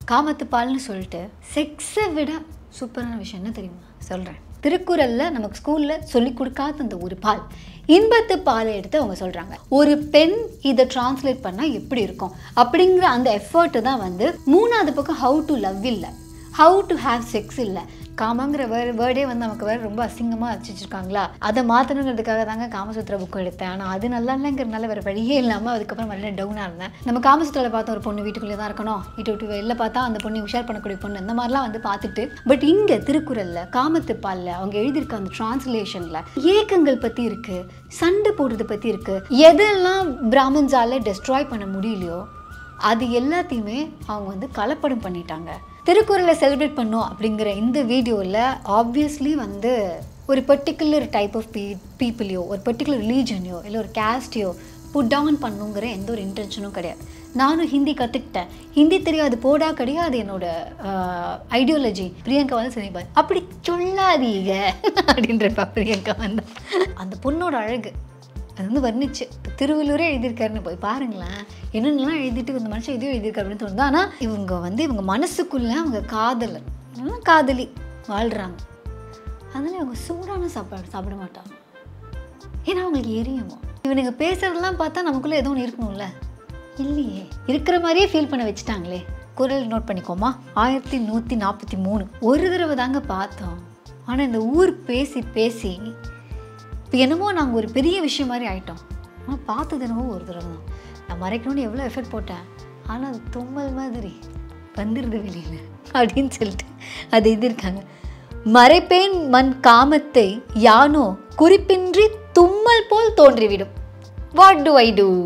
காமத்து பால்னு சொல்லிட்டு செக்ஸை விட சூப்பரான விஷயம் என்ன தெரியுமா சொல்கிறேன் திருக்குறளில் நமக்கு ஸ்கூலில் சொல்லி கொடுக்காத அந்த ஒரு பால் இன்பத்து பாலை எடுத்து அவங்க சொல்கிறாங்க ஒரு பெண் இதை டிரான்ஸ்லேட் பண்ணால் எப்படி இருக்கும் அப்படிங்கிற அந்த எஃபர்ட்டு தான் வந்து மூணாவது பக்கம் ஹவு டு லவ் இல்லை ஹவு டு ஹேவ் செக்ஸ் இல்லை காமங்கிற வேர் வேர்டே வந்து நமக்கு வேறு ரொம்ப அசிங்கமாக வச்சுருக்காங்களா அதை மாற்றணுங்கிறதுக்காக தாங்க காமசூத்திர புக் எடுத்தேன் ஆனால் அது நல்லா இல்லைங்கிறதுனால வேறு வழியே இல்லாமல் அதுக்கப்புறம் மறுபடியும் டவுனாக இருந்தேன் நம்ம காமசூத்திரத்தில் பார்த்தா ஒரு பொண்ணு வீட்டுக்குள்ளே தான் இருக்கணும் வீட்டு விட்டு வெளில பார்த்தா அந்த பொண்ணு உஷார் பண்ணக்கூடிய பொண்ணு இந்த மாதிரிலாம் வந்து பார்த்துட்டு பட் இங்கே திருக்குறளில் காமத்து பாலில் அவங்க எழுதியிருக்க அந்த டிரான்ஸ்லேஷனில் ஏக்கங்கள் பற்றி இருக்குது சண்டை போடுறதை பற்றி இருக்குது எதெல்லாம் பிராமின்ஸால் டெஸ்ட்ராய் பண்ண முடியலையோ அது எல்லாத்தையுமே அவங்க வந்து கலப்படம் பண்ணிட்டாங்க திருக்குறளை செலிப்ரேட் பண்ணோம் அப்படிங்கிற இந்த வீடியோவில் ஆப்வியஸ்லி வந்து ஒரு பர்டிகுலர் டைப் ஆஃப் பீ பீப்புளையோ ஒரு பர்டிகுலர் ரிலீஜனையோ இல்லை ஒரு கேஸ்டையோ புட் டவுன் பண்ணுங்கிற எந்த ஒரு இன்டென்ஷனும் கிடையாது நானும் ஹிந்தி கற்றுக்கிட்டேன் ஹிந்தி தெரியாது போடா கிடையாது என்னோட ஐடியாலஜி பிரியங்கா வந்து சொல்லிப்பாரு அப்படி சொல்லாதீங்க அப்படின்றப்பா பிரியங்கா வந்து அந்த பொண்ணோட அழகு அது வந்து வர்ணிச்சு திருவள்ளூரே எழுதியிருக்காருன்னு போய் பாருங்களேன் என்னென்னலாம் எழுதிட்டு இந்த மனுஷன் எதையும் எழுதியிருக்காரு அப்படின்னு தோணுது ஆனால் இவங்க வந்து இவங்க மனசுக்குள்ளே அவங்க காதலர் இல்லைன்னா காதலி வாழ்கிறாங்க அதனால் இவங்க சூடான சாப்பாடு சாப்பிட மாட்டாங்க ஏன்னா அவங்களுக்கு எரியுமோ இவனுங்க பேசுறதெல்லாம் பார்த்தா நமக்குள்ளே ஏதோ ஒன்று இருக்கணும்ல இல்லையே இருக்கிற மாதிரியே ஃபீல் பண்ண வச்சுட்டாங்களே குரல் நோட் பண்ணிக்கோமா ஆயிரத்தி நூற்றி நாற்பத்தி மூணு ஒரு தடவை தாங்க பார்த்தோம் ஆனால் இந்த ஊர் பேசி பேசி இப்போ என்னமோ நாங்கள் ஒரு பெரிய விஷயம் மாதிரி ஆயிட்டோம் ஆனால் பார்த்தது என்னமோ ஒரு தடவை தான் நான் மறைக்கணும்னு எவ்வளோ எஃபர்ட் போட்டேன் ஆனால் அது தும்மல் மாதிரி வந்துடுது வெளியில் அப்படின்னு சொல்லிட்டு அது இது இருக்காங்க மறைப்பேன் மண் காமத்தை யானோ குறிப்பின்றி தும்மல் போல் தோன்றிவிடும் வாட் டு ஐ டூ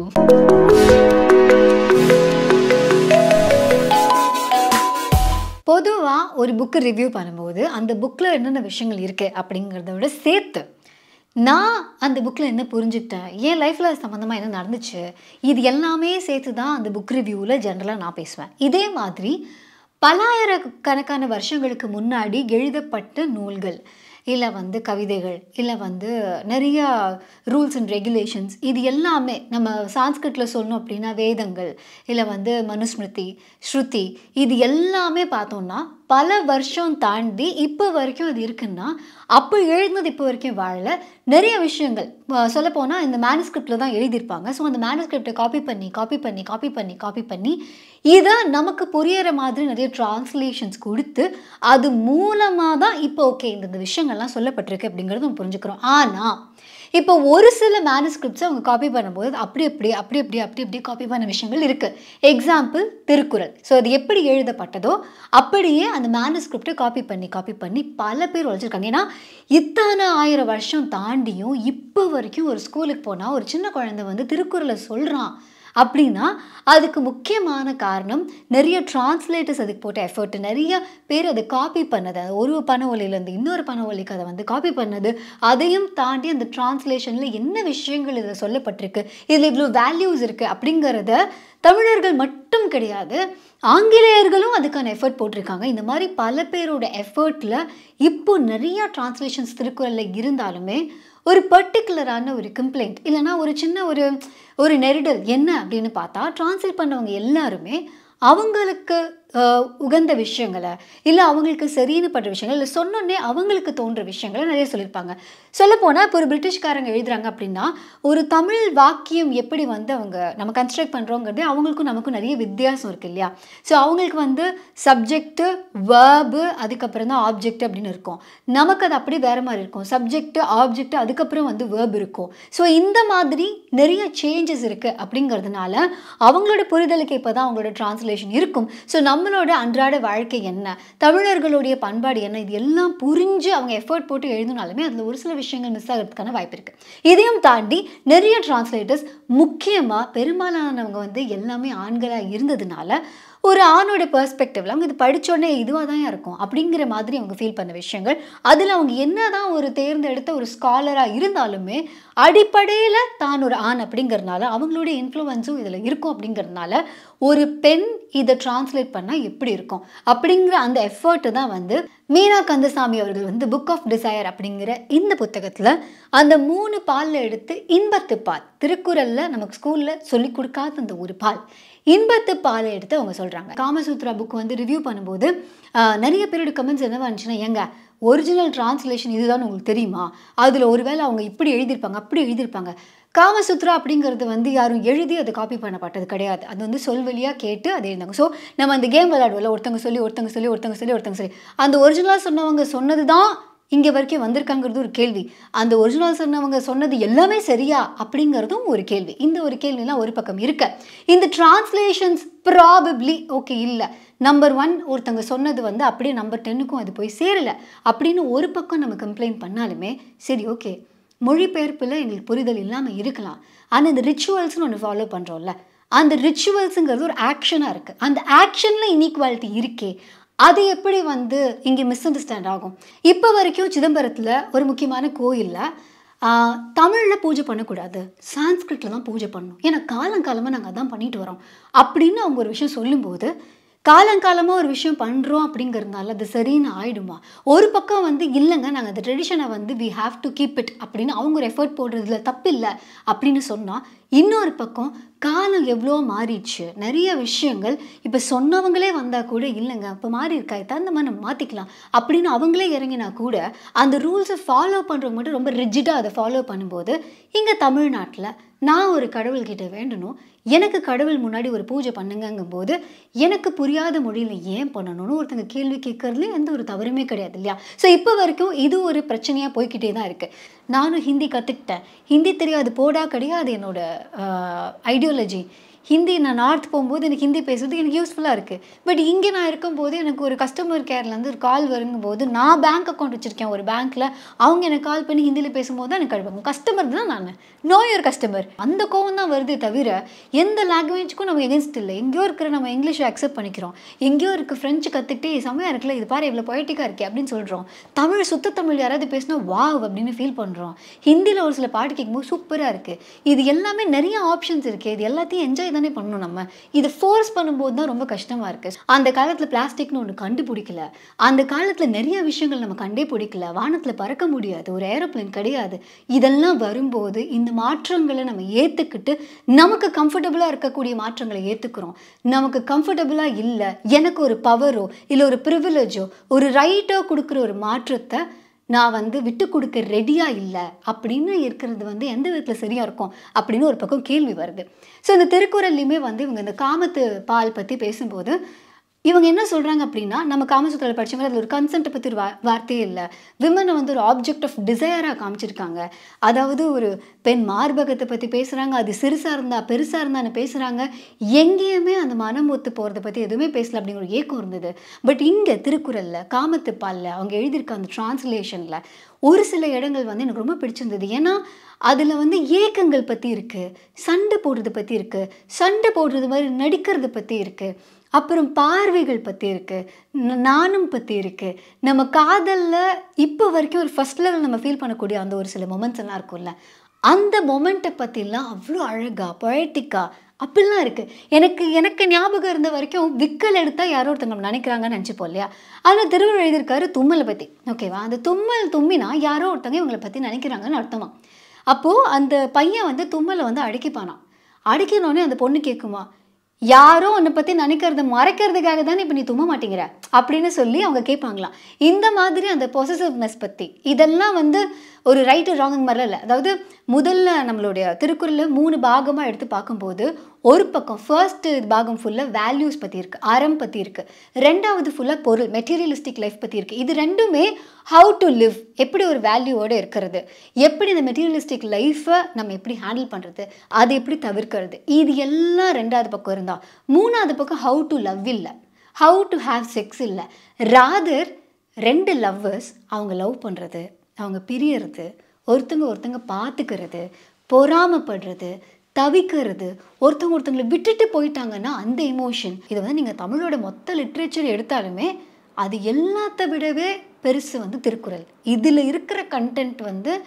பொதுவாக ஒரு புக்கு ரிவ்யூ பண்ணும்போது அந்த புக்கில் என்னென்ன விஷயங்கள் இருக்குது அப்படிங்கிறத விட சேர்த்து நான் அந்த புக்கில் என்ன புரிஞ்சுக்கிட்டேன் என் லைஃப்பில் சம்மந்தமாக என்ன நடந்துச்சு இது எல்லாமே சேர்த்து தான் அந்த புக் ரிவ்யூவில் ஜென்ரலாக நான் பேசுவேன் இதே மாதிரி பலாயிரக்கணக்கான வருஷங்களுக்கு முன்னாடி எழுதப்பட்ட நூல்கள் இல்லை வந்து கவிதைகள் இல்லை வந்து நிறைய ரூல்ஸ் அண்ட் ரெகுலேஷன்ஸ் இது எல்லாமே நம்ம சான்ஸ்கிரிட்டில் சொல்லணும் அப்படின்னா வேதங்கள் இல்லை வந்து மனுஸ்மிருதி ஸ்ருதி இது எல்லாமே பார்த்தோம்னா பல வருஷம் தாண்டி இப்போ வரைக்கும் அது இருக்குன்னா அப்போ எழுதுனது இப்போ வரைக்கும் வாழல நிறைய விஷயங்கள் சொல்லப்போனால் இந்த மேனுஸ்கிரிப்டில் தான் எழுதியிருப்பாங்க ஸோ அந்த மேனுஸ்கிரிப்டை காப்பி பண்ணி காப்பி பண்ணி காப்பி பண்ணி காப்பி பண்ணி இதை நமக்கு புரியற மாதிரி நிறைய டிரான்ஸ்லேஷன்ஸ் கொடுத்து அது மூலமாக தான் இப்போ ஓகே இந்த இந்த விஷயங்கள்லாம் சொல்லப்பட்டிருக்கு அப்படிங்கிறது நம்ம புரிஞ்சுக்கிறோம் ஆனால் இப்போ ஒரு சில மேனுஸ்கிரிப்ட்ஸை அவங்க காப்பி பண்ணும்போது அப்படி அப்படி அப்படி அப்படி அப்படி அப்படி காப்பி பண்ண விஷயங்கள் இருக்குது எக்ஸாம்பிள் திருக்குறள் ஸோ அது எப்படி எழுதப்பட்டதோ அப்படியே அந்த மேனுஸ்கிரிப்டை காப்பி பண்ணி காப்பி பண்ணி பல பேர் உழைச்சிருக்காங்க ஏன்னா இத்தனை ஆயிரம் வருஷம் தாண்டியும் இப்போ வரைக்கும் ஒரு ஸ்கூலுக்கு போனால் ஒரு சின்ன குழந்தை வந்து திருக்குறளை சொல்கிறான் அப்படின்னா அதுக்கு முக்கியமான காரணம் நிறைய டிரான்ஸ்லேட்டர்ஸ் அதுக்கு போட்ட எஃபர்ட் நிறைய பேர் அதை காப்பி பண்ணது ஒரு பண ஒலியிலேருந்து இன்னொரு பண ஒலிக்கு அதை வந்து காப்பி பண்ணது அதையும் தாண்டி அந்த டிரான்ஸ்லேஷனில் என்ன விஷயங்கள் இதில் சொல்லப்பட்டிருக்கு இதில் இவ்வளோ வேல்யூஸ் இருக்குது அப்படிங்கிறத தமிழர்கள் மட்டும் கிடையாது ஆங்கிலேயர்களும் அதுக்கான எஃபர்ட் போட்டிருக்காங்க இந்த மாதிரி பல பேரோட எஃபர்ட்டில் இப்போ நிறையா டிரான்ஸ்லேஷன்ஸ் திருக்குறளில் இருந்தாலுமே ஒரு பர்டிகுலரான ஒரு கம்ப்ளைண்ட் இல்லைனா ஒரு சின்ன ஒரு ஒரு நெருடல் என்ன அப்படின்னு பார்த்தா டிரான்ஸ்லேட் பண்ணவங்க எல்லாருமே அவங்களுக்கு உகந்த விஷயங்களை இல்லை அவங்களுக்கு சரின்னு படுற விஷயங்கள் இல்லை சொன்னோன்னே அவங்களுக்கு தோன்ற விஷயங்களை நிறைய சொல்லியிருப்பாங்க சொல்லப்போனால் இப்போ ஒரு பிரிட்டிஷ்காரங்க எழுதுறாங்க அப்படின்னா ஒரு தமிழ் வாக்கியம் எப்படி வந்து அவங்க நம்ம கன்ஸ்ட்ரக்ட் பண்ணுறோங்கிறது அவங்களுக்கும் நமக்கும் நிறைய வித்தியாசம் இருக்குது இல்லையா ஸோ அவங்களுக்கு வந்து சப்ஜெக்ட்டு வேர்பு அதுக்கப்புறம் தான் ஆப்ஜெக்ட் அப்படின்னு இருக்கும் நமக்கு அது அப்படியே வேறு மாதிரி இருக்கும் சப்ஜெக்ட்டு ஆப்ஜெக்ட் அதுக்கப்புறம் வந்து வேர்ப் இருக்கும் ஸோ இந்த மாதிரி நிறைய சேஞ்சஸ் இருக்குது அப்படிங்கிறதுனால அவங்களோட புரிதலுக்கு இப்போ தான் அவங்களோட டிரான்ஸ்லேஷன் இருக்கும் ஸோ நம்ம நம்மளோட அன்றாட வாழ்க்கை என்ன தமிழர்களுடைய பண்பாடு என்ன இது எல்லாம் புரிஞ்சு அவங்க எஃபர்ட் போட்டு எழுதினாலுமே அதில் ஒரு சில விஷயங்கள் மிஸ் ஆகிறதுக்கான வாய்ப்பு இருக்குது இதையும் தாண்டி நிறைய டிரான்ஸ்லேட்டர்ஸ் முக்கியமாக பெரும்பாலானவங்க வந்து எல்லாமே ஆண்களாக இருந்ததுனால ஒரு ஆணோட பெர்ஸ்பெக்டிவ்ல அவங்க இது படித்தோடனே இதுவாக தான் இருக்கும் அப்படிங்கிற மாதிரி அவங்க ஃபீல் பண்ண விஷயங்கள் அதில் அவங்க என்ன தான் ஒரு தேர்ந்தெடுத்த ஒரு ஸ்காலராக இருந்தாலுமே அடிப்படையில் தான் ஒரு ஆண் அப்படிங்கிறதுனால அவங்களுடைய இன்ஃப்ளூவன்ஸும் இதில் இருக்கும் அப்படிங்கிறதுனால ஒரு பெண் இதை டிரான்ஸ்லேட் பண்ணால் எப்படி இருக்கும் அப்படிங்கிற அந்த எஃபர்ட்டு தான் வந்து மீனா கந்தசாமி அவர்கள் வந்து புக் ஆஃப் டிசையர் அப்படிங்கிற இந்த புத்தகத்தில் அந்த மூணு பாலில் எடுத்து இன்பத்து பால் திருக்குறளில் நமக்கு ஸ்கூலில் சொல்லி கொடுக்காத அந்த ஒரு பால் இன்பத்து பாலை எடுத்து அவங்க சொல்கிறாங்க காமசூத்ரா புக் வந்து ரிவ்யூ பண்ணும்போது ஆஹ், நிறைய பேரோட கமெண்ட்ஸ் என்னவா இருந்துச்சுன்னா ஏங்க ஒரிஜினல் டிரான்ஸ்லேஷன் இதுதான் உங்களுக்கு தெரியுமா அதில் ஒருவேளை அவங்க இப்படி எழுதியிருப்பாங்க அப்படி எழுதியிருப்பாங்க காமசூத்ரா அப்படிங்கிறது வந்து யாரும் எழுதி அதை காப்பி பண்ணப்பட்டது கிடையாது அது வந்து சொல் வழியாக கேட்டு அதை எழுந்தாங்க ஸோ நம்ம அந்த கேம் விளையாடுவோம்ல ஒருத்தவங்க சொல்லி ஒருத்தவங்க சொல்லி ஒருத்தவங்க சொல்லி ஒருத்தவங்க சொல்லி அந்த ஒரிஜினலாக சொன்னவங்க சொன்னது தான் இங்கே வரைக்கும் வந்திருக்காங்கிறது ஒரு கேள்வி அந்த ஒரிஜினல் சொன்னவங்க சொன்னது எல்லாமே சரியா அப்படிங்கிறதும் ஒரு கேள்வி இந்த ஒரு கேள்விலாம் ஒரு பக்கம் இருக்க இந்த டிரான்ஸ்லேஷன்ஸ் ப்ராபப்ளி ஓகே இல்லை நம்பர் ஒன் ஒருத்தங்க சொன்னது வந்து அப்படியே நம்பர் டென்னுக்கும் அது போய் சேரலை அப்படின்னு ஒரு பக்கம் நம்ம கம்ப்ளைண்ட் பண்ணாலுமே சரி ஓகே மொழிபெயர்ப்பில் எங்களுக்கு புரிதல் இல்லாமல் இருக்கலாம் ஆனால் இந்த ரிச்சுவல்ஸ்னு ஒன்று ஃபாலோ பண்ணுறோம்ல அந்த ரிச்சுவல்ஸுங்கிறது ஒரு ஆக்ஷனாக இருக்குது அந்த ஆக்ஷனில் இன்ஈக்வாலிட்டி இருக்கே அது எப்படி வந்து இங்கே மிஸ் அண்டர்ஸ்டாண்ட் ஆகும் இப்போ வரைக்கும் சிதம்பரத்தில் ஒரு முக்கியமான கோயிலில் தமிழில் பூஜை பண்ணக்கூடாது சான்ஸ்கிரிட்டில் தான் பூஜை பண்ணணும் ஏன்னா காலங்காலமாக நாங்கள் அதான் பண்ணிட்டு வரோம் அப்படின்னு அவங்க ஒரு விஷயம் சொல்லும்போது காலங்காலமாக ஒரு விஷயம் பண்ணுறோம் அப்படிங்கிறதுனால அது சரின்னு ஆயிடுமா ஒரு பக்கம் வந்து இல்லைங்க நாங்கள் அந்த ட்ரெடிஷனை வந்து we have to keep it அப்படின்னு அவங்க ஒரு எஃபர்ட் போடுறதுல தப்பில்லை அப்படின்னு சொன்னால் இன்னொரு பக்கம் காலம் எவ்வளோ மாறிடுச்சு நிறைய விஷயங்கள் இப்போ சொன்னவங்களே வந்தால் கூட இல்லைங்க இப்போ மாறி இருக்கா தகுந்த மாதிரி நம்ம மாற்றிக்கலாம் அப்படின்னு அவங்களே இறங்கினா கூட அந்த ரூல்ஸை ஃபாலோ பண்ணுறவங்க மட்டும் ரொம்ப ரிஜிடாக அதை ஃபாலோ பண்ணும்போது இங்கே தமிழ்நாட்டில் நான் ஒரு கடவுள்கிட்ட வேண்டணும் எனக்கு கடவுள் முன்னாடி ஒரு பூஜை பண்ணுங்கங்கும்போது எனக்கு புரியாத மொழியில் ஏன் பண்ணணும்னு ஒருத்தங்க கேள்வி கேட்கறதுல எந்த ஒரு தவறுமே கிடையாது இல்லையா ஸோ இப்போ வரைக்கும் இது ஒரு பிரச்சனையாக போய்க்கிட்டே தான் இருக்குது நானும் ஹிந்தி கற்றுக்கிட்டேன் ஹிந்தி தெரியாது போடா கிடையாது என்னோட ஐடியாலஜி ஹிந்தி நான் நார்த் போகும்போது எனக்கு ஹிந்தி பேசுறது எனக்கு யூஸ்ஃபுல்லாக இருக்குது பட் இங்கே நான் இருக்கும்போது எனக்கு ஒரு கஸ்டமர் கேர்லேருந்து ஒரு கால் வருங்கும்போது நான் பேங்க் அக்கௌண்ட் வச்சுருக்கேன் ஒரு பேங்க்கில் அவங்க எனக்கு கால் பண்ணி ஹிந்தியில் பேசும்போது தான் எனக்கு கடுப்பாங்க கஸ்டமர் தான் நான் நோ யுவர் கஸ்டமர் அந்த கோவம் தான் வருதே தவிர எந்த லாங்குவேஜ்க்கும் நம்ம எகென்ஸ்ட் இல்லை எங்கேயோ இருக்கிற நம்ம இங்கிலீஷை அக்செப்ட் பண்ணிக்கிறோம் எங்கேயோ இருக்க ஃப்ரெஞ்சு கற்றுக்கிட்டே செம்மையாக இருக்குல்ல இது பாரு இவ்வளோ பொயட்டிக்காக இருக்கே அப்படின்னு சொல்கிறோம் தமிழ் சுத்த தமிழ் யாராவது பேசினா வாவ் அப்படின்னு ஃபீல் பண்ணுறோம் ஹிந்தியில் ஒரு சில பாட்டு கேட்கும்போது சூப்பராக இருக்குது இது எல்லாமே நிறைய ஆப்ஷன்ஸ் இருக்குது இது எல்லாத்தையும் என்ஜாய் தானே பண்ணணும் நம்ம இதை ஃபோர்ஸ் பண்ணும்போது தான் ரொம்ப கஷ்டமாக இருக்குது அந்த காலத்தில் பிளாஸ்டிக்னு ஒன்று கண்டுபிடிக்கல அந்த காலத்தில் நிறைய விஷயங்கள் நம்ம கண்டே பிடிக்கல வானத்தில் பறக்க முடியாது ஒரு ஏரோப்ளேன் கிடையாது இதெல்லாம் வரும்போது இந்த மாற்றங்களை நம்ம ஏற்றுக்கிட்டு நமக்கு கம்ஃபர்டபுளாக இருக்கக்கூடிய மாற்றங்களை ஏற்றுக்கிறோம் நமக்கு கம்ஃபர்டபுளாக இல்லை எனக்கு ஒரு பவரோ இல்லை ஒரு ப்ரிவிலேஜோ ஒரு ரைட்டோ கொடுக்குற ஒரு மாற்றத்தை நான் வந்து விட்டு கொடுக்க ரெடியாக இல்லை அப்படின்னு இருக்கிறது வந்து எந்த விதத்தில் சரியாக இருக்கும் அப்படின்னு ஒரு பக்கம் கேள்வி வருது ஸோ இந்த திருக்குறள்லையுமே வந்து இவங்க இந்த காமத்து பால் பற்றி பேசும்போது இவங்க என்ன சொல்கிறாங்க அப்படின்னா நம்ம காமசூத்திரத்தில் படிச்சவங்க அதில் ஒரு கன்சென்ட்டை பற்றி ஒரு வா வார்த்தையே இல்லை விமனை வந்து ஒரு ஆப்ஜெக்ட் ஆஃப் டிசையராக காமிச்சிருக்காங்க அதாவது ஒரு பெண் மார்பகத்தை பற்றி பேசுகிறாங்க அது சிறுசாக இருந்தால் பெருசாக இருந்தான்னு பேசுகிறாங்க எங்கேயுமே அந்த மனம் ஒத்து போகிறத பற்றி எதுவுமே பேசல அப்படிங்கிற ஒரு ஏக்கம் இருந்தது பட் இங்கே திருக்குறளில் காமத்து பாலில் அவங்க எழுதியிருக்க அந்த டிரான்ஸ்லேஷனில் ஒரு சில இடங்கள் வந்து எனக்கு ரொம்ப பிடிச்சிருந்தது ஏன்னா அதில் வந்து ஏக்கங்கள் பற்றி இருக்குது சண்டை போடுறது பற்றி இருக்குது சண்டை போடுறது மாதிரி நடிக்கிறது பற்றி இருக்குது அப்புறம் பார்வைகள் பற்றி இருக்குது நானும் பற்றி இருக்குது நம்ம காதலில் இப்போ வரைக்கும் ஒரு ஃபஸ்ட் லெவல் நம்ம ஃபீல் பண்ணக்கூடிய அந்த ஒரு சில மொமெண்ட்ஸ் எல்லாம் இருக்கும்ல அந்த மொமெண்ட்டை பற்றிலாம் அவ்வளோ அழகாக பொயட்டிக்காக அப்படிலாம் இருக்குது எனக்கு எனக்கு ஞாபகம் இருந்த வரைக்கும் விக்கல் எடுத்தால் யாரோ ஒருத்தங்க நம்ம நினைக்கிறாங்கன்னு நினச்சிப்போம் இல்லையா அதில் திருவள்ளுவர் எழுதியிருக்காரு தும்மலை பற்றி ஓகேவா அந்த தும்மல் தும்மினா யாரோ ஒருத்தங்க இவங்களை பற்றி நினைக்கிறாங்கன்னு அர்த்தமா அப்போது அந்த பையன் வந்து தும்மலை வந்து அடிக்கிப்பானான் அடிக்கணுன்னே அந்த பொண்ணு கேட்குமா யாரோ உன்னை பற்றி நினைக்கிறத மறைக்கிறதுக்காக தானே இப்போ நீ தும்ம மாட்டேங்கிற அப்படின்னு சொல்லி அவங்க கேட்பாங்களாம் இந்த மாதிரி அந்த பொசசிவ்னஸ் பற்றி இதெல்லாம் வந்து ஒரு ரைட்டு ராங் மாதிரிலாம் இல்லை அதாவது முதல்ல நம்மளுடைய திருக்குறளில் மூணு பாகமாக எடுத்து பார்க்கும்போது ஒரு பக்கம் ஃபர்ஸ்ட் பாகம் ஃபுல்லாக வேல்யூஸ் பற்றி இருக்குது அறம் பற்றி இருக்குது ரெண்டாவது ஃபுல்லாக பொருள் மெட்டீரியலிஸ்டிக் லைஃப் பற்றி இருக்குது இது ரெண்டுமே ஹவு டு லிவ் எப்படி ஒரு வேல்யூவோடு இருக்கிறது எப்படி இந்த மெட்டீரியலிஸ்டிக் லைஃப்பை நம்ம எப்படி ஹேண்டில் பண்ணுறது அதை எப்படி தவிர்க்கிறது இது எல்லாம் ரெண்டாவது பக்கம் இருந்தால் மூணாவது பக்கம் ஹவு டு லவ் இல்லை ஹவு டு ஹாவ் செக்ஸ் இல்லை ராதர் ரெண்டு லவ்வர்ஸ் அவங்க லவ் பண்ணுறது அவங்க பிரியறது ஒருத்தங்க ஒருத்தங்க பார்த்துக்கிறது பொறாமப்படுறது தவிக்கிறது ஒருத்தவங்க ஒருத்தங்களை விட்டுட்டு போயிட்டாங்கன்னா அந்த எமோஷன் இதை வந்து நீங்கள் தமிழோட மொத்த லிட்ரேச்சர் எடுத்தாலுமே அது எல்லாத்த விடவே பெருசு வந்து திருக்குறள் இதில் இருக்கிற கண்டென்ட் வந்து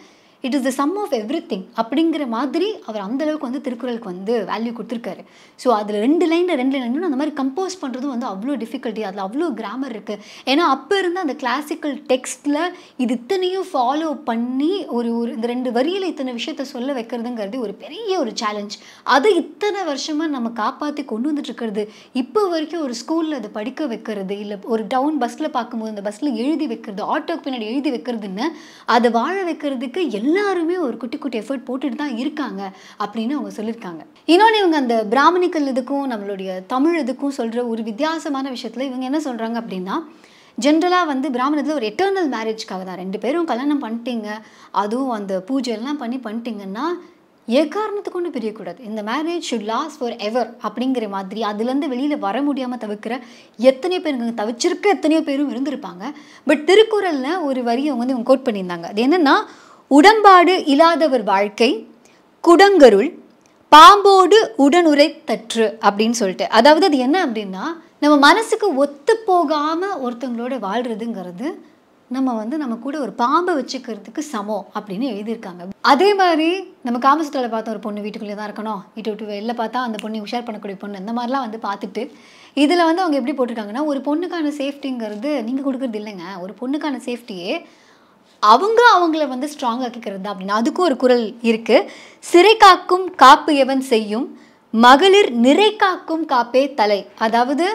it is the sum of everything அப்படிங்கிற மாதிரி அவர் அந்த அளவுக்கு வந்து திருக்குறளுக்கு வந்து வேல்யூ கொடுத்துருக்காரு ஸோ அதில் ரெண்டு லைனில் ரெண்டு லைன் அந்த மாதிரி கம்போஸ் பண்ணுறதும் வந்து அவ்வளோ டிஃபிகல்ட்டி அதில் அவ்வளோ கிராமர் இருக்குது ஏன்னா அப்போ இருந்த அந்த கிளாசிக்கல் டெக்ஸ்ட்டில் இது இத்தனையும் ஃபாலோ பண்ணி ஒரு ஒரு இந்த ரெண்டு வரியில் இத்தனை விஷயத்த சொல்ல வைக்கிறதுங்கிறது ஒரு பெரிய ஒரு சேலஞ்ச் அதை இத்தனை வருஷமாக நம்ம காப்பாற்றி கொண்டு வந்துட்டு இருக்கிறது இப்போ வரைக்கும் ஒரு ஸ்கூலில் அதை படிக்க வைக்கிறது இல்லை ஒரு டவுன் பஸ்ஸில் பார்க்கும்போது அந்த பஸ்ஸில் எழுதி வைக்கிறது ஆட்டோக்கு பின்னாடி எழுதி வைக்கிறதுன்னு அதை வாழ வைக்கிறதுக்கு எல்லாருமே ஒரு குட்டி குட்டி எஃபர்ட் போட்டுட்டு தான் இருக்காங்க அப்படின்னு அவங்க சொல்லியிருக்காங்க இன்னொன்று இவங்க அந்த பிராமணிக்கல் இதுக்கும் நம்மளுடைய தமிழ் இதுக்கும் சொல்கிற ஒரு வித்தியாசமான விஷயத்தில் இவங்க என்ன சொல்கிறாங்க அப்படின்னா ஜென்ரலாக வந்து பிராமணத்தில் ஒரு எட்டர்னல் மேரேஜ்க்காக தான் ரெண்டு பேரும் கல்யாணம் பண்ணிட்டீங்க அதுவும் அந்த பூஜை எல்லாம் பண்ணி பண்ணிட்டீங்கன்னா எக்காரணத்துக்கு ஒன்றும் பிரியக்கூடாது இந்த marriage should last forever அப்படிங்கிற மாதிரி அதுலேருந்து வெளியில் வர முடியாமல் தவிர்க்கிற எத்தனையோ பேருங்க தவிச்சிருக்க எத்தனையோ பேரும் இருந்திருப்பாங்க பட் திருக்குறளில் ஒரு வரி அவங்க வந்து இவங்க கோட் பண்ணியிருந்தாங்க அது என்னென்னா உடம்பாடு இல்லாதவர் வாழ்க்கை குடங்கருள் பாம்போடு உடனுரை தற்று அப்படின்னு சொல்லிட்டு அதாவது அது என்ன அப்படின்னா நம்ம மனசுக்கு ஒத்து போகாமல் ஒருத்தவங்களோட வாழ்கிறதுங்கிறது நம்ம வந்து நம்ம கூட ஒரு பாம்பை வச்சுக்கிறதுக்கு சமம் அப்படின்னு எழுதியிருக்காங்க அதே மாதிரி நம்ம காமசத்தில் பார்த்த ஒரு பொண்ணு வீட்டுக்குள்ளே தான் இருக்கணும் வீட்டை விட்டு வெளில பார்த்தா அந்த பொண்ணு உஷார் பண்ணக்கூடிய பொண்ணு இந்த மாதிரிலாம் வந்து பார்த்துட்டு இதில் வந்து அவங்க எப்படி போட்டிருக்காங்கன்னா ஒரு பொண்ணுக்கான சேஃப்டிங்கிறது நீங்கள் கொடுக்குறது இல்லைங்க ஒரு பொண்ணுக்கான சேஃப்டியே அவங்க அவங்கள வந்து ஸ்ட்ராங் ஆக்கிக்கிறது தான் அப்படின்னு அதுக்கும் ஒரு குரல் இருக்கு சிறை காக்கும் காப்பு எவன் செய்யும் மகளிர் நிறை காக்கும் காப்பே தலை அதாவது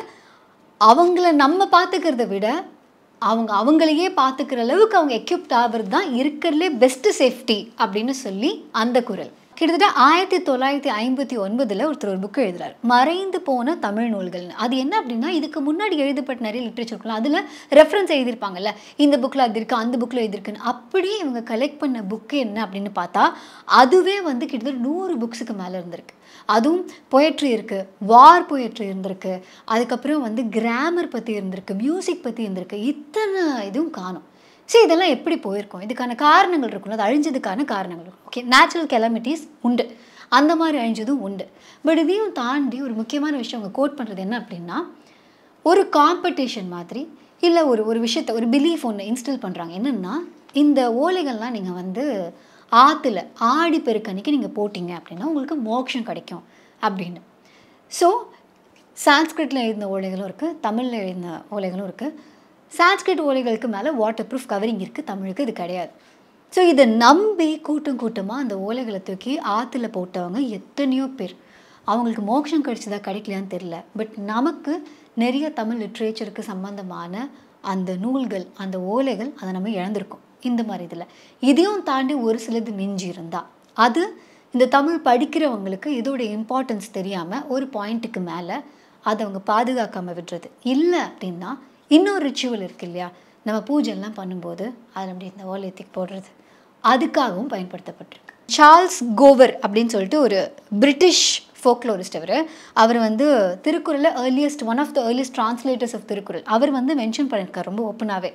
அவங்கள நம்ம பார்த்துக்கிறத விட அவங்க அவங்களையே பார்த்துக்கிற அளவுக்கு அவங்க எக்யூப்ட் ஆகிறது தான் இருக்கிறதுலே பெஸ்ட் சேஃப்டி அப்படின்னு சொல்லி அந்த குரல் கிட்டத்தட்ட ஆயிரத்தி தொள்ளாயிரத்தி ஐம்பத்தி ஒன்பதில் ஒருத்தர் ஒரு புக்கு எழுதுறாரு மறைந்து போன தமிழ் நூல்கள்னு அது என்ன அப்படின்னா இதுக்கு முன்னாடி எழுதப்பட்ட நிறைய லிட்ரேச்சர் அதில் ரெஃபரன்ஸ் எழுதியிருப்பாங்கல்ல இந்த புக்கில் அது இருக்குது அந்த புக்கில் எழுதியிருக்குன்னு அப்படியே இவங்க கலெக்ட் பண்ண புக்கு என்ன அப்படின்னு பார்த்தா அதுவே வந்து கிட்டத்தட்ட நூறு புக்ஸுக்கு மேலே இருந்திருக்கு அதுவும் பொயட்ரி இருக்குது வார் பொயட்ரி இருந்திருக்கு அதுக்கப்புறம் வந்து கிராமர் பற்றி இருந்திருக்கு மியூசிக் பற்றி இருந்திருக்கு இத்தனை இதுவும் காணும் சரி இதெல்லாம் எப்படி போயிருக்கோம் இதுக்கான காரணங்கள் இருக்கும்ல அது அழிஞ்சதுக்கான காரணங்கள் இருக்கும் ஓகே நேச்சுரல் கெலமிட்டிஸ் உண்டு அந்த மாதிரி அழிஞ்சதும் உண்டு பட் இதையும் தாண்டி ஒரு முக்கியமான விஷயம் அவங்க கோட் பண்ணுறது என்ன அப்படின்னா ஒரு காம்படிஷன் மாதிரி இல்லை ஒரு ஒரு விஷயத்தை ஒரு பிலீஃப் ஒன்று இன்ஸ்டில் பண்ணுறாங்க என்னென்னா இந்த ஓலைகள்லாம் நீங்கள் வந்து ஆற்றுல ஆடி பெருக்கன்னைக்கு நீங்கள் போட்டிங்க அப்படின்னா உங்களுக்கு மோட்சம் கிடைக்கும் அப்படின்னு ஸோ சான்ஸ்கிரிட்டில் எழுதின ஓலைகளும் இருக்குது தமிழில் எழுதின ஓலைகளும் இருக்குது சான்ஸ்கிரிட் ஓலைகளுக்கு மேலே வாட்டர் ப்ரூஃப் கவரிங் இருக்குது தமிழுக்கு இது கிடையாது ஸோ இதை நம்பி கூட்டம் கூட்டமாக அந்த ஓலைகளை தூக்கி ஆற்றுல போட்டவங்க எத்தனையோ பேர் அவங்களுக்கு மோட்சம் கிடைச்சதா கிடைக்கலையான்னு தெரில பட் நமக்கு நிறைய தமிழ் லிட்ரேச்சருக்கு சம்பந்தமான அந்த நூல்கள் அந்த ஓலைகள் அதை நம்ம இழந்திருக்கோம் இந்த மாதிரி இதில் இதையும் தாண்டி ஒரு சிலது மிஞ்சி இருந்தா அது இந்த தமிழ் படிக்கிறவங்களுக்கு இதோட இம்பார்ட்டன்ஸ் தெரியாமல் ஒரு பாயிண்ட்டுக்கு மேலே அதை அவங்க பாதுகாக்காமல் விடுறது இல்லை அப்படின்னா இன்னொரு ரிச்சுவல் இருக்கு இல்லையா நம்ம பூஜைலாம் பண்ணும்போது அதில் அப்படி இந்த ஓலையத்துக்கு போடுறது அதுக்காகவும் பயன்படுத்தப்பட்டிருக்கு சார்ல்ஸ் கோவர் அப்படின்னு சொல்லிட்டு ஒரு பிரிட்டிஷ் ஃபோக்லோரிஸ்ட் அவர் அவர் வந்து திருக்குறளில் earliest one of the earliest translators of திருக்குறள் அவர் வந்து மென்ஷன் பண்ணியிருக்கார் ரொம்ப ஓப்பனாகவே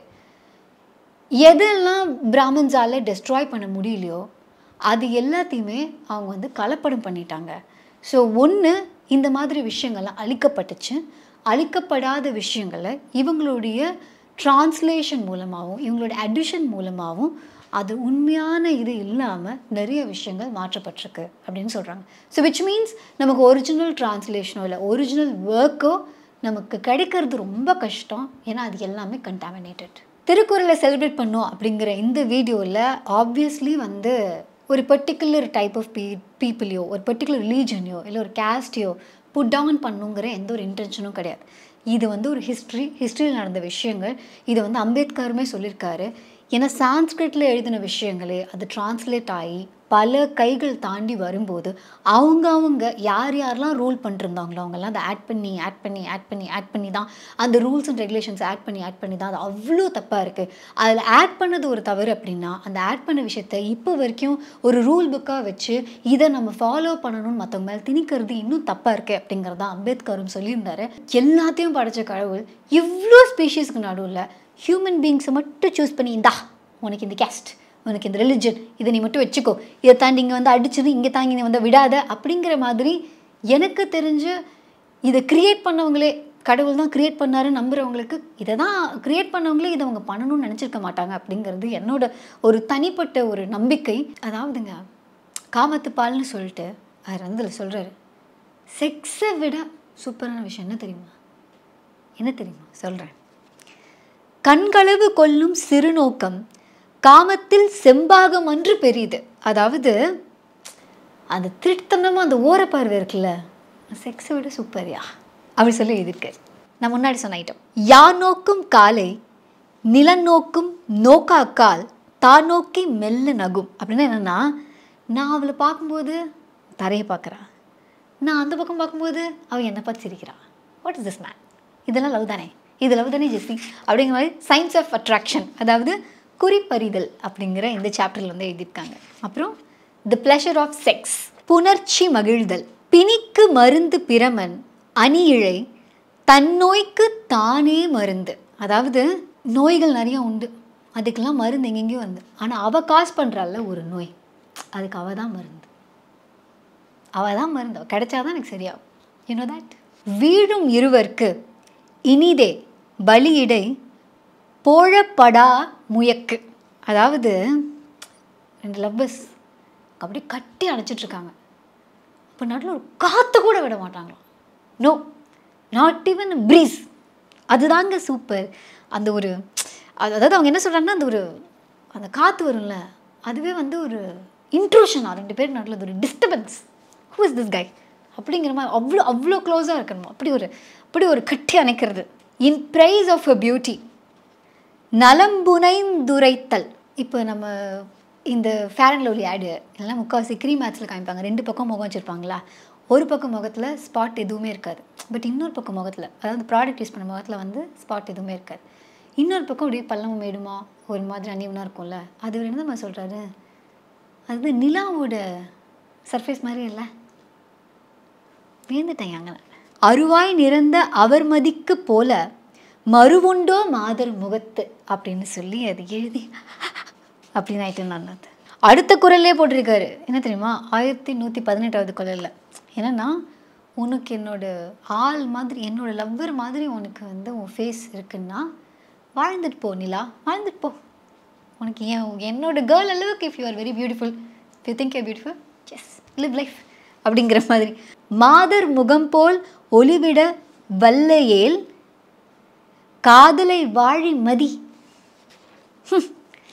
எதெல்லாம் பிராமின்ஸால் டெஸ்ட்ராய் பண்ண முடியலையோ அது எல்லாத்தையுமே அவங்க வந்து கலப்படம் பண்ணிட்டாங்க ஸோ ஒன்று இந்த மாதிரி விஷயங்கள்லாம் அழிக்கப்பட்டுச்சு அழிக்கப்படாத விஷயங்களை இவங்களுடைய டிரான்ஸ்லேஷன் மூலமாகவும் இவங்களோட அடிஷன் மூலமாகவும் அது உண்மையான இது இல்லாமல் நிறைய விஷயங்கள் மாற்றப்பட்டிருக்கு அப்படின்னு சொல்கிறாங்க ஸோ விச் மீன்ஸ் நமக்கு ஒரிஜினல் டிரான்ஸ்லேஷனோ இல்லை ஒரிஜினல் ஒர்க்கோ நமக்கு கிடைக்கிறது ரொம்ப கஷ்டம் ஏன்னா அது எல்லாமே கண்டாமினேட்டட் திருக்குறளை செலிப்ரேட் பண்ணோம் அப்படிங்கிற இந்த வீடியோவில் ஆப்வியஸ்லி வந்து ஒரு பர்டிகுலர் டைப் ஆஃப் பீ பீப்புளையோ ஒரு பர்டிகுலர் ரிலீஜனையோ இல்லை ஒரு கேஸ்டையோ புட் டவுன் பண்ணுங்கிற எந்த ஒரு இன்டென்ஷனும் கிடையாது இது வந்து ஒரு ஹிஸ்ட்ரி ஹிஸ்ட்ரியில் நடந்த விஷயங்கள் இதை வந்து அம்பேத்கருமே சொல்லியிருக்காரு ஏன்னா சான்ஸ்கிரிட்டில் எழுதின விஷயங்களே அது டிரான்ஸ்லேட் ஆகி பல கைகள் தாண்டி வரும்போது அவங்க அவங்க யார் யாரெல்லாம் ரூல் பண்ணிருந்தாங்களோ அவங்கெல்லாம் அதை ஆட் பண்ணி ஆட் பண்ணி ஆட் பண்ணி ஆட் பண்ணி தான் அந்த ரூல்ஸ் அண்ட் ரெகுலேஷன்ஸ் ஆட் பண்ணி ஆட் பண்ணி தான் அது அவ்வளோ தப்பாக இருக்குது அதில் ஆட் பண்ணது ஒரு தவறு அப்படின்னா அந்த ஆட் பண்ண விஷயத்த இப்போ வரைக்கும் ஒரு ரூல் புக்காக வச்சு இதை நம்ம ஃபாலோ பண்ணணும்னு மற்றவங்க மேலே திணிக்கிறது இன்னும் தப்பாக இருக்குது அப்படிங்கிறதா அம்பேத்கரும் சொல்லியிருந்தாரு எல்லாத்தையும் படைச்ச கடவுள் இவ்வளோ ஸ்பீஷீஸ்க்கு நடுவில் ஹியூமன் பீங்ஸை மட்டும் சூஸ் பண்ணி இந்தா உனக்கு இந்த கேஸ்ட் உனக்கு இந்த ரிலிஜன் இதை நீ மட்டும் வச்சுக்கோ இதை தாண்டி இங்கே வந்து அடிச்சது இங்கே தாங்கி நீ வந்து விடாத அப்படிங்கிற மாதிரி எனக்கு தெரிஞ்சு இதை கிரியேட் பண்ணவங்களே கடவுள் தான் கிரியேட் பண்ணாரு நம்புறவங்களுக்கு இதை தான் கிரியேட் பண்ணவங்களே இதை அவங்க பண்ணணும்னு நினச்சிருக்க மாட்டாங்க அப்படிங்கிறது என்னோட ஒரு தனிப்பட்ட ஒரு நம்பிக்கை அதாவதுங்க காமத்து பால்னு சொல்லிட்டு அவர் வந்து அதில் சொல்கிறாரு செக்ஸை விட சூப்பரான விஷயம் என்ன தெரியுமா என்ன தெரியுமா சொல்கிறேன் கண்களவு கொள்ளும் சிறுநோக்கம் காமத்தில் செம்பாகம் அன்று பெரியது அதாவது அந்த திருத்தனமாக அந்த ஓரப்பார்வை இருக்குல்ல செக்ஸை விட சூப்பர்யா அப்படி சொல்லி எழுதியிருக்காரு நான் முன்னாடி சொன்ன ஐட்டம் யார் நோக்கும் காலை நிலன் நோக்கும் நோக்காக்கால் தான் நோக்கி மெல்ல நகும் அப்படின்னா என்னென்னா நான் அவளை பார்க்கும்போது தரையை பார்க்குறான் நான் அந்த பக்கம் பார்க்கும்போது அவள் என்னை பார்த்து சிரிக்கிறான் வாட் இஸ் திஸ் மேன் இதெல்லாம் லவ் தானே இது லவ் தானே ஜெஸ்ஸி அப்படிங்கிற மாதிரி சயின்ஸ் ஆஃப் அட்ராக்ஷன் அதாவது குறிப்பறிதல் அப்படிங்கிற இந்த சாப்டரில் வந்து எழுதியிருக்காங்க அப்புறம் தி ப்ளஷர் ஆஃப் செக்ஸ் புணர்ச்சி மகிழ்தல் பிணிக்கு மருந்து பிரமன் அணியிழை தன்னோய்க்கு தானே மருந்து அதாவது நோய்கள் நிறைய உண்டு அதுக்கெல்லாம் மருந்து எங்கெங்கேயோ வந்து ஆனால் அவள் காஸ் பண்ணுறாள்ல ஒரு நோய் அதுக்கு அவள் தான் மருந்து அவள் தான் மருந்து அவள் கிடைச்சாதான் எனக்கு சரியாகும் யூனோ தட் வீழும் இருவர்க்கு இனிதே பலியிடை போழப்படா முயக்கு அதாவது ரெண்டு லவ்வர்ஸ் அப்படியே கட்டி அணைச்சிட்டு இருக்காங்க அப்போ நடுவில் ஒரு காற்று கூட விட மாட்டாங்களாம் நோ நாட் ஈவன் ப்ரீஸ் அதுதாங்க சூப்பர் அந்த ஒரு அது அதாவது அவங்க என்ன சொல்கிறாங்கன்னா அந்த ஒரு அந்த காற்று வரும்ல அதுவே வந்து ஒரு இன்ட்ரூஷனா ரெண்டு பேர் நடுவில் அது ஒரு disturbance who is this guy அப்படிங்கிற மாதிரி அவ்வளோ அவ்வளோ க்ளோஸாக இருக்கணும் அப்படி ஒரு அப்படி ஒரு கட்டி அணைக்கிறது in praise of a beauty நலம்புனைந்துரைத்தல் இப்போ நம்ம இந்த ஃபேர் அண்ட் லவ்லி ஆடு எல்லாம் முக்கால்வாசி க்ரீம் மேட்ச்சில் காமிப்பாங்க ரெண்டு பக்கம் முகம் வச்சுருப்பாங்களா ஒரு பக்கம் முகத்தில் ஸ்பாட் எதுவுமே இருக்காது பட் இன்னொரு பக்கம் முகத்தில் அதாவது ப்ராடக்ட் யூஸ் பண்ண முகத்தில் வந்து ஸ்பாட் எதுவுமே இருக்காது இன்னொரு பக்கம் அப்படியே பள்ளமும் மேடுமா ஒரு மாதிரி அணிவனாக இருக்கும்ல அது என்ன நம்ம சொல்கிறாரு அது வந்து நிலாவோட சர்ஃபேஸ் மாதிரி இல்லை வியந்துட்டேன் அங்கே அருவாய் நிறந்த அவர் மதிக்கு போல மறுவுண்டோ மாதர் முகத்து அப்படின்னு சொல்லி அது எழுதி அப்படின்னு ஆயிட்டு நான் அது அடுத்த குரல்லே போட்டிருக்காரு என்ன தெரியுமா ஆயிரத்தி நூற்றி பதினெட்டாவது குரலில் என்னன்னா உனக்கு என்னோட ஆள் மாதிரி என்னோட லவ்வர் மாதிரி உனக்கு வந்து உன் ஃபேஸ் இருக்குன்னா வாழ்ந்துட்டு போ நிலா வாழ்ந்துட்டு போ உனக்கு ஏன் என்னோட கேர்ள் அளவுக்கு if you are very beautiful if you think you beautiful yes live life அப்படிங்கிற மாதிரி மாதர் முகம் போல் ஒளிவிட வல்லையேல் காதலை வாழி மதி ஹம்.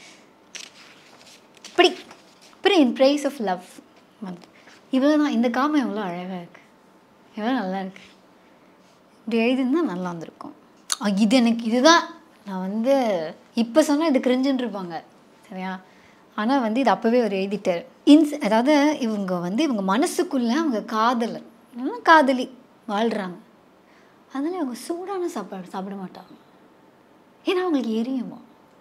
இப்படி இப்படி இன் ப்ரைஸ் ஆஃப் லவ் வந்து இவ்வளோ தான் இந்த காமம் எவ்வளோ அழகாக இருக்குது எவ்வளோ நல்லா இருக்கு இப்படி எழுதியிருந்தா நல்லா இருந்திருக்கும் அ, இது எனக்கு இதுதான் நான் வந்து இப்போ சொன்னால் இது கிரிஞ்சுன்னு இருப்பாங்க சரியா ஆனால் வந்து இது அப்போவே அவர் எழுதிட்டார் இன்ஸ் அதாவது இவங்க வந்து இவங்க மனசுக்குள்ளே அவங்க காதலர் இல்லைன்னா காதலி வாழ்கிறாங்க அதனால அவங்க சூடான சாப்பாடு சாப்பிட மாட்டாங்க ஏன்னா அவங்களுக்கு எரியுமா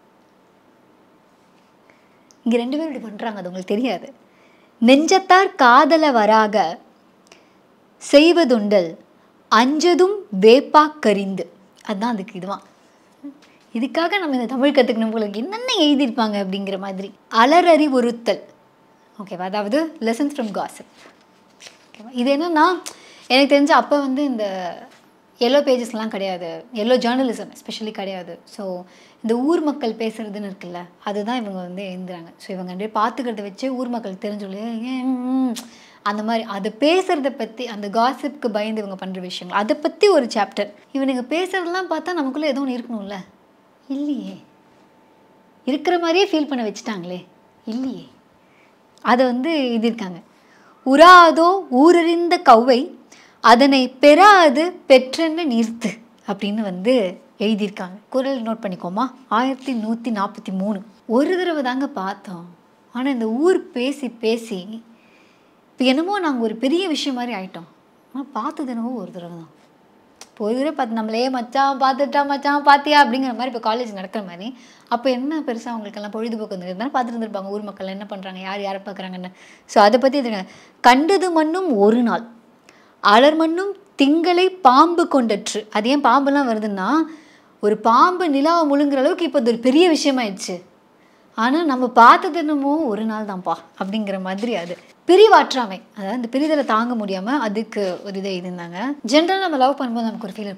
இங்கே ரெண்டு பேரும் இப்படி பண்ணுறாங்க அது உங்களுக்கு தெரியாது நெஞ்சத்தார் காதல வராக செய்வதுண்டல் அஞ்சதும் வேப்பா கரிந்து அதுதான் அதுக்கு இதுவான் இதுக்காக நம்ம இந்த தமிழ் கற்றுக்கணும் போல இருக்கு. என்னென்ன எழுதியிருப்பாங்க அப்படிங்கிற மாதிரி அலறறி ஒருத்தல் ஓகேவா அதாவது லெசன்ஸ் ஃப்ரம் காசிப் ஓகேவா இது என்னன்னா எனக்கு தெரிஞ்ச அப்போ வந்து இந்த எல்லோ பேஜஸ்லாம் கிடையாது எல்லோ ஜேர்னலிசம் எஸ்பெஷலி கிடையாது ஸோ இந்த ஊர் மக்கள் பேசுறதுன்னு இருக்குல்ல அதுதான் இவங்க வந்து எழுந்துறாங்க ஸோ இவங்க ரெண்டு பேரும் பார்த்துக்கிறத வச்சு ஊர் மக்கள் தெரிஞ்சொல்லி அந்த மாதிரி அதை பேசுகிறத பற்றி அந்த காசிப்க்கு பயந்து இவங்க பண்ணுற விஷயங்கள் அதை பற்றி ஒரு சாப்டர் இவனுங்க பேசுறதெல்லாம் பார்த்தா நமக்குள்ளே ஏதோ ஒன்று இருக்கணும்ல இல்லையே இருக்கிற மாதிரியே ஃபீல் பண்ண வச்சுட்டாங்களே இல்லையே அதை வந்து எழுதியிருக்காங்க உராதோ ஊரறிந்த கௌவை அதனை பெறாது பெற்றென்னு நிறுத்து அப்படின்னு வந்து எழுதியிருக்காங்க குரல் நோட் பண்ணிக்கோமா ஆயிரத்தி நூற்றி நாற்பத்தி மூணு ஒரு தடவை தாங்க பார்த்தோம் ஆனால் இந்த ஊர் பேசி பேசி இப்போ என்னமோ நாங்கள் ஒரு பெரிய விஷயம் மாதிரி ஆயிட்டோம் ஆனால் பார்த்தது என்னவோ ஒரு தடவை தான் இப்போ ஒரு தடவை பார்த்து நம்மளே மச்சான் பார்த்துட்டா மச்சான் பார்த்தியா அப்படிங்கிற மாதிரி இப்போ காலேஜ் நடக்கிற மாதிரி அப்போ என்ன பெருசாக அவங்களுக்கெல்லாம் பொழுதுபோக்கு இருந்திருந்தாலும் பார்த்துட்டு இருந்திருப்பாங்க ஊர் மக்கள் என்ன பண்ணுறாங்க யார் யாரை பார்க்குறாங்கன்னு ஸோ அதை பற்றி இது கண்டது மண்ணும் ஒரு நாள் அலர் மண்ணும் திங்களை பாம்பு கொண்டற்று அது ஏன் பாம்புலாம் வருதுன்னா ஒரு பாம்பு நிலாவை முழுங்குற அளவுக்கு இப்போ அது ஒரு பெரிய விஷயமாயிடுச்சு ஆனால் நம்ம பார்த்தது என்னமோ ஒரு நாள் தான்ப்பா அப்படிங்கிற மாதிரி அது பிரிவாற்றாமை அதாவது அந்த பிரிதலை தாங்க முடியாமல் அதுக்கு ஒரு இதை இருந்தாங்க ஜென்ரலாக நம்ம லவ் பண்ணும்போது நமக்கு ஒரு ஃபீல் இருக்கும்ல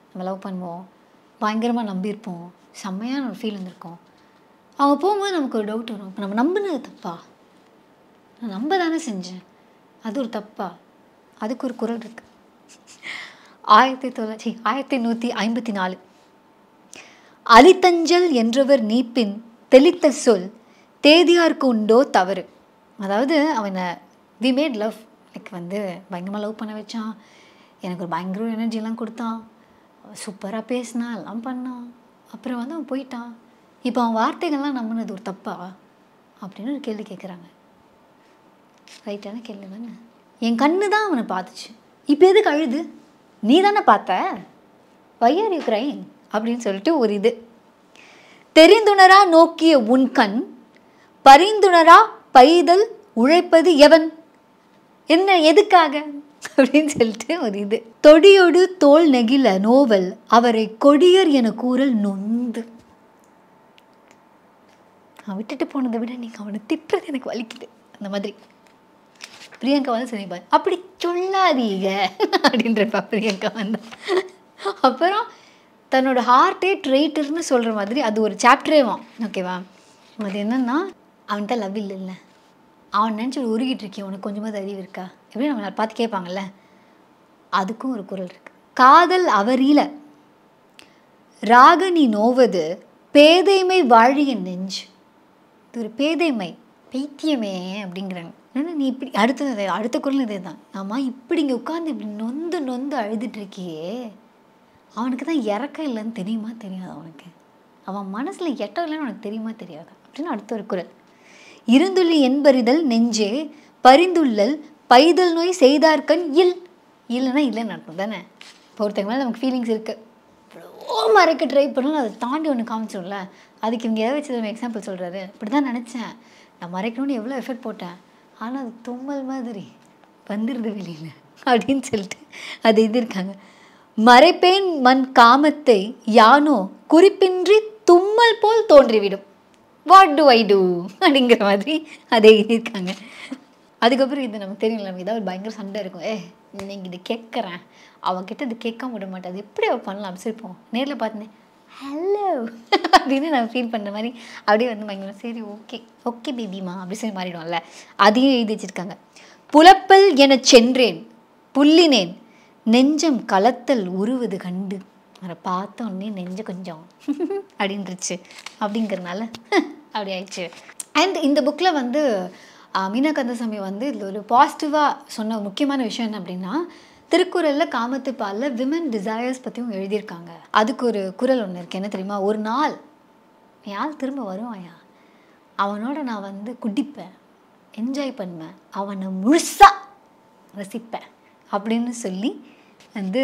நம்ம லவ் பண்ணுவோம் பயங்கரமாக நம்பியிருப்போம் செம்மையான ஒரு ஃபீல் வந்திருக்கும் அவங்க போகும்போது நமக்கு ஒரு டவுட் வரும் இப்போ நம்ம நம்பினது தப்பா நான் நம்ப தானே செஞ்சேன் அது ஒரு தப்பா அதுக்கு ஒரு குரல் இருக்கு ஆயிரத்தி தொள்ளாயிரத்தி ஆயிரத்தி நூற்றி ஐம்பத்தி நாலு அலித்தஞ்சல் என்றவர் நீப்பின் தெளித்த சொல் தேதியாருக்கு உண்டோ தவறு அதாவது அவனை வி மேட் லவ் லைக் வந்து பயங்கரமாக லவ் பண்ண வச்சான் எனக்கு ஒரு பயங்கர எனர்ஜிலாம் கொடுத்தான் சூப்பராக பேசினான் எல்லாம் பண்ணான் அப்புறம் வந்து அவன் போயிட்டான் இப்போ அவன் வார்த்தைகள்லாம் நம்பினது ஒரு தப்பா அப்படின்னு ஒரு கேள்வி கேட்குறாங்க ரைட்டான கேள்வி தானே என் கண்ணு தான் அவனை பார்த்துச்சு இப்போ எதுக்கு அழுது நீ தானே பார்த்த வையார் யூ கிரைங் அப்படின்னு சொல்லிட்டு ஒரு இது தெரிந்துணரா நோக்கிய உன் கண் பரிந்துணரா பைதல் உழைப்பது எவன் என்ன எதுக்காக அப்படின்னு சொல்லிட்டு ஒரு இது தொடியோடு தோல் நெகிழ நோவல் அவரை கொடியர் என கூறல் நொந்து அவன் விட்டுட்டு போனதை விட நீங்கள் அவனை திட்டுறது எனக்கு வலிக்குது அந்த மாதிரி பிரியங்கா வந்து சொல்லிப்பாரு அப்படி சொல்லாதீங்க அப்படின்றப்பா பிரியங்கா வந்தா அப்புறம் தன்னோட ஹார்ட்டே ட்ரெயிட்டர்னு சொல்கிற மாதிரி அது ஒரு சாப்டரேவான் ஓகேவா அது என்னன்னா அவன்கிட்ட லவ் இல்லைல்ல அவன் நினச்சி உருகிட்டு இருக்கேன் உனக்கு கொஞ்சமாக அறிவு இருக்கா எப்படி நம்ம பார்த்து கேட்பாங்கல்ல அதுக்கும் ஒரு குரல் இருக்கு காதல் அவரில ராக நீ நோவது பேதைமை வாழிய நெஞ்சு இது ஒரு பேதைமை பைத்தியமே அப்படிங்கிறாங்க ஏன்னா நீ இப்படி அடுத்தது அடுத்த குரல் இதே தான் ஆமா இப்படி இங்கே உட்காந்து இப்படி நொந்து நொந்து அழுதுட்டு இருக்கியே அவனுக்கு தான் இறக்கம் இல்லைன்னு தெரியுமா தெரியாது அவனுக்கு அவன் மனசில் எட்டம் இல்லைன்னு உனக்கு தெரியுமா தெரியாதா அப்படின்னு அடுத்த ஒரு குரல் இருந்துள்ளி என்பறிதல் நெஞ்சே பரிந்துள்ளல் பைதல் நோய் செய்தார்கண் இல் இல்லைன்னா இல்லைன்னு அர்த்தம் தானே இப்போ ஒருத்தங்க மேலே நமக்கு ஃபீலிங்ஸ் இருக்குது எவ்வளோ மறைக்க ட்ரை பண்ணாலும் அதை தாண்டி ஒன்று காமிச்சோம்ல அதுக்கு இவங்க எதை வச்சு நம்ம எக்ஸாம்பிள் சொல்கிறாரு இப்படி தான் நினச்சேன் நான் மறைக்கணும்னு எவ்வளோ எஃபர்ட் போட்டேன் ஆனால் அது தும்மல் மாதிரி வந்துடுது வெளியில் அப்படின்னு சொல்லிட்டு அது இது இருக்காங்க மறைப்பேன் மண் காமத்தை யானோ குறிப்பின்றி தும்மல் போல் தோன்றிவிடும் வாட் டு ஐ டூ அப்படிங்கிற மாதிரி அதை எழுதியிருக்காங்க அதுக்கப்புறம் இது நமக்கு தெரியல நமக்கு ஏதாவது ஒரு பயங்கர சண்டை இருக்கும் ஏ இன்னைக்கு இது கேட்குறேன் அவன்கிட்ட இது கேட்காம விட மாட்டேன் அது எப்படி அவள் பண்ணலாம் சிரிப்போம் நேரில் பார்த்தேன் ஹலோ அப்படின்னு நான் ஃபீல் பண்ணுற மாதிரி அப்படியே வந்து பயங்கர சரி ஓகே ஓகே பேபிமா அப்படி சொல்லி மாறிடும்ல அதையும் எழுதி வச்சிருக்காங்க புலப்பல் எனச் சென்றேன் புல்லினேன் நெஞ்சம் கலத்தல் உருவது கண்டு அதை பார்த்த உடனே நெஞ்சு கொஞ்சம் அப்படின்ருச்சு அப்படிங்கிறனால அப்படி ஆயிடுச்சு அண்ட் இந்த புக்கில் வந்து ஆஹ், மீனா கந்தசாமி வந்து இதில் ஒரு பாசிட்டிவாக சொன்ன ஒரு முக்கியமான விஷயம் என்ன அப்படின்னா திருக்குறளில் காமத்து பாலில் விமன் டிசையர்ஸ் பற்றியும் எழுதியிருக்காங்க அதுக்கு ஒரு குறள் ஒன்று இருக்கு என்ன தெரியுமா ஒரு நாள் என் ஆள் திரும்ப வருவாயா அவனோட நான் வந்து குடிப்பேன் என்ஜாய் பண்ணுவேன் அவனை முழுசாக ரசிப்பேன் அப்படின்னு சொல்லி வந்து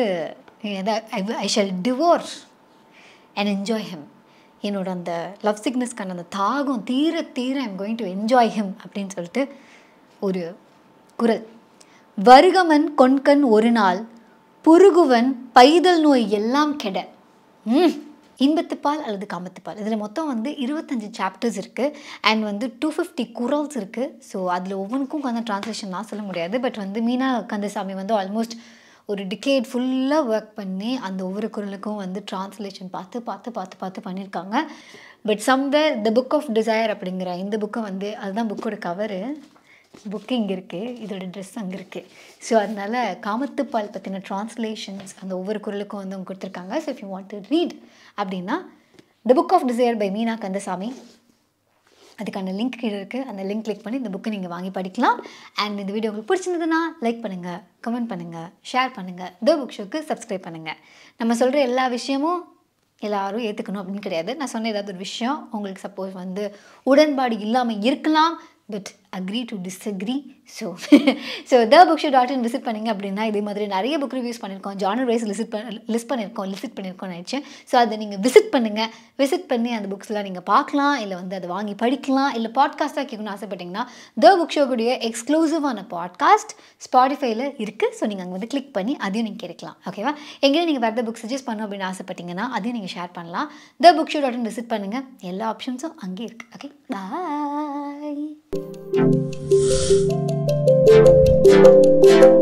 I shall divorce and enjoy him என்னோட அந்த லவ் சிக்னஸ்க்கான அந்த தாகம் தீர தீர I'm going to enjoy him அப்படின்னு சொல்லிட்டு ஒரு குரல் வருகமன் கொண்கண் ஒரு நாள் புருகுவன் பைதல் நோய் எல்லாம் கெட ம் இன்பத்துப்பால் அல்லது காமத்துப்பால் இதில் மொத்தம் வந்து இருபத்தஞ்சு சாப்டர்ஸ் இருக்குது அண்ட் வந்து டூ ஃபிஃப்டி குரல்ஸ் இருக்குது ஸோ அதில் ஒவ்வொன்றுக்கும் உட்காந்து ட்ரான்ஸ்லேஷன் நான் சொல்ல முடியாது பட் வந்து மீனா கந்தசாமி வந்து ஆல்மோஸ்ட் ஒரு டிகேட் ஃபுல்லாக ஒர்க் பண்ணி அந்த ஒவ்வொரு குரலுக்கும் வந்து ட்ரான்ஸ்லேஷன் பார்த்து பார்த்து பார்த்து பார்த்து பண்ணியிருக்காங்க but somewhere the book of desire அப்படிங்கிற இந்த புக்கை வந்து அதுதான் புக்கோட கவரு புக்கு இங்கே இருக்குது இதோட ட்ரெஸ் அங்கே இருக்குது ஸோ அதனால் காமத்துப்பால் பற்றின ட்ரான்ஸ்லேஷன்ஸ் அந்த ஒவ்வொரு குரலுக்கும் வந்து அவங்க கொடுத்துருக்காங்க so if you want to read அப்படின்னா the book of desire by Meena Kandasamy அதுக்கான லிங்க் கீழே இருக்குது அந்த லிங்க் கிளிக் பண்ணி இந்த புக்கை நீங்கள் வாங்கி படிக்கலாம் அண்ட் இந்த வீடியோ உங்களுக்கு பிடிச்சிருந்ததுன்னா லைக் பண்ணுங்கள் கமெண்ட் பண்ணுங்கள் ஷேர் பண்ணுங்கள் த புக் ஷோக்கு சப்ஸ்கிரைப் பண்ணுங்கள் நம்ம சொல்கிற எல்லா விஷயமும் எல்லாரும் ஏற்றுக்கணும் அப்படின்னு கிடையாது நான் சொன்ன ஏதாவது ஒரு விஷயம் உங்களுக்கு சப்போஸ் வந்து உடன்பாடு இல்லாமல் இருக்கலாம் but agree to disagree so so the book show dot in visit பண்ணிங்க அப்படின்னா இதே மாதிரி நிறைய புக் ரிவ்யூஸ் பண்ணியிருக்கோம் ஜானர் வைஸ் லிசிட் பண்ண லிஸ்ட் பண்ணியிருக்கோம் லிசிட் பண்ணியிருக்கோம் நினச்சேன் ஸோ அதை நீங்கள் விசிட் பண்ணுங்கள் விசிட் பண்ணி அந்த புக்ஸ்லாம் நீங்கள் பார்க்கலாம் இல்லை வந்து அதை வாங்கி படிக்கலாம் இல்லை பாட்காஸ்ட்டாக கேட்கணும்னு ஆசைப்பட்டீங்கன்னா த புக் ஷோக்குடைய எக்ஸ்க்ளூசிவான பாட்காஸ்ட் ஸ்பாட்டிஃபைல இருக்குது ஸோ நீங்கள் அங்கே வந்து கிளிக் பண்ணி அதையும் நீங்கள் கேட்கலாம் ஓகேவா எங்கேயும் நீங்கள் வேறு புக் சஜஸ்ட் பண்ணணும் அப்படின்னு ஆசைப்பட்டீங்கன்னா அதையும் நீங்கள் ஷேர் பண்ணலாம் the book show dot in visit பண்ணுங்கள் எல்லா ஆப்ஷன்ஸும் அங்கேயே இருக்குது ஓகே பாய்